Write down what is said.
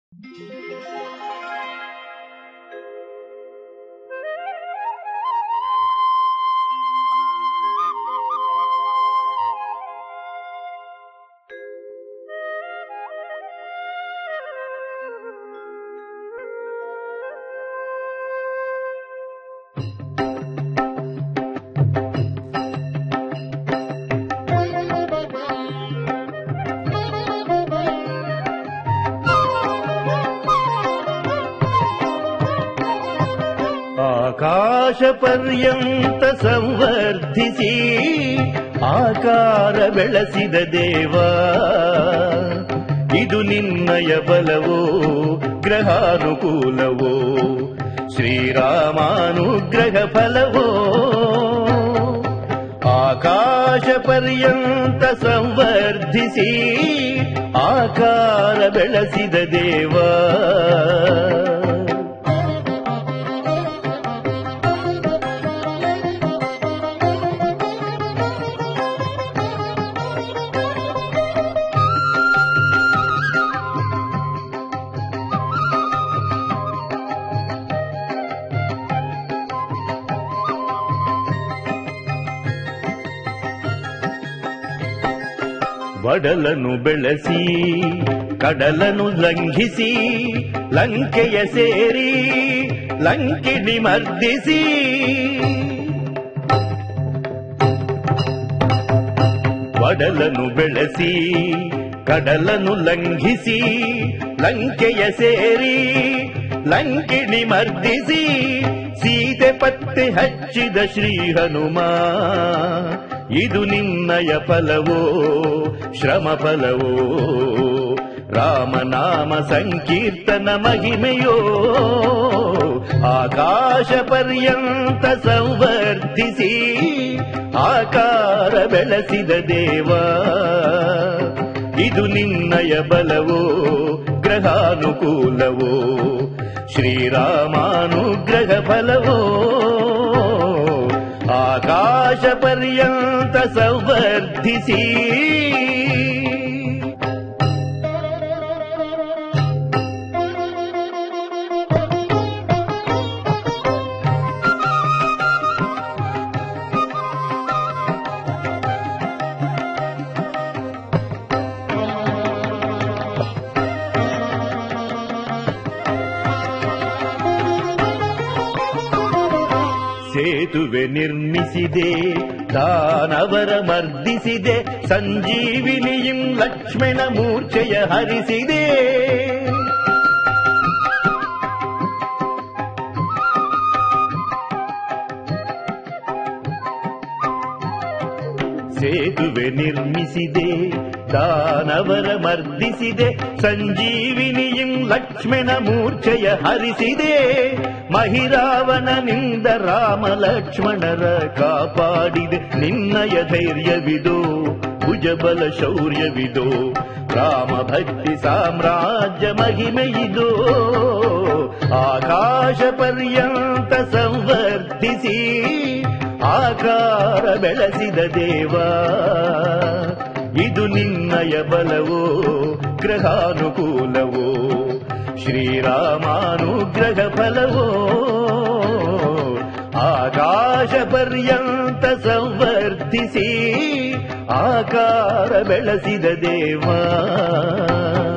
ಆಕಾಶ ಪರ್ಯಂತ ಸಂವರ್ಧಿಸಿ ಆಕಾರ ಬೆಳೆಸಿದ ದೇವ ಇದು ನಿನ್ನಯ ಬಲವೋ ಗ್ರಹಾನುಕೂಲವೋ ಶ್ರೀರಾಮಾನುಗ್ರಹ ಫಲವೋ ಆಕಾಶ ಪರ್ಯಂತ ಸಂವರ್ಧಿಸಿ ಆಕಾರ ಬೆಳೆಸಿದ ದೇವ ಬಡಲನು ಬೆಳೆಸಿ ಕಡಲನು ಲಂಘಿಸಿ ಲಂಕೆಯ ಸೇರಿ ಲಂಕಿಣಿ ಮರ್ದಿಸಿ ಬಡಲನು ಬೆಳೆಸಿ ಕಡಲನು ಲಂಘಿಸಿ ಲಂಕೆಯ ಸೇರಿ ಲಂಕಿಣಿ ಮರ್ದಿಸಿ ಸೀತೆ ಪತ್ತೆ ಹಚ್ಚಿದ ಶ್ರೀ ಹನುಮ ಇದು ನಿನ್ನಯ ಫಲವೋ ಶ್ರಮ ಫಲವೋ ರಾಮನಾಮ ಸಂಕೀರ್ತನ ಮಹಿಮೆಯೋ ಆಕಾಶ ಪರ್ಯಂತ ಸಂವರ್ಧಿಸಿ ಆಕಾರ ಬೆಳೆಸಿದ ದೇವ ಇದು ನಿನ್ನಯ ಬಲವೋ ಗ್ರಹಾನುಕೂಲವೋ ಶ್ರೀರಾಮಾನುಗ್ರಹ ಫಲವೋ ಆಕಾಶ ಪರ್ಯಂತ ಸಂವರ್ಧಿಸಿ ಸೇತುವೆ ನಿರ್ಮಿಸಿದೆ ದಾನವರ ಮರ್ದಿಸಿದೆ ಸಂಜೀವಿನಿಯಂ ಲಕ್ಷ್ಮಣ ಮೂರ್ಛೆಯ ಹರಿಸಿದೆ ಸೇತುವೆ ನಿರ್ಮಿಸಿದೆ ದಾನವರ ಮರ್ದಿಸಿದೆ ಸಂಜೀವಿನಿಯಂ ಲಕ್ಷ್ಮಣ ಮೂರ್ಛೆಯ ಹರಿಸಿದೆ ಮಹಿರಾವಣನಿಂದ ರಾಮ ಲಕ್ಷ್ಮಣರ ಕಾಪಾಡಿದೆ ನಿನ್ನಯ ಧೈರ್ಯವಿದೋ ಭುಜಬಲ ಶೌರ್ಯವಿದೋ ರಾಮ ಭಕ್ತಿ ಸಾಮ್ರಾಜ್ಯ ಮಹಿಮೆಯಿದೋ ಆಕಾಶ ಪರ್ಯಂತ ಸಂವರ್ಧಿಸಿ ಆಕಾರ ಬೆಳೆಸಿದ ದೇವ ಇದು ನಿನ್ನಯ ಬಲವೋ ಗ್ರಹಾನುಕೂಲವೋ ಶ್ರೀರಾಮಾನುಗ್ರಹ ಫಲವೋ ಆಕಾಶ ಪರ್ಯಂತ ಸಂವರ್ಧಿಸಿ ಆಕಾರ ಬೆಳೆಸಿದ ದೇವ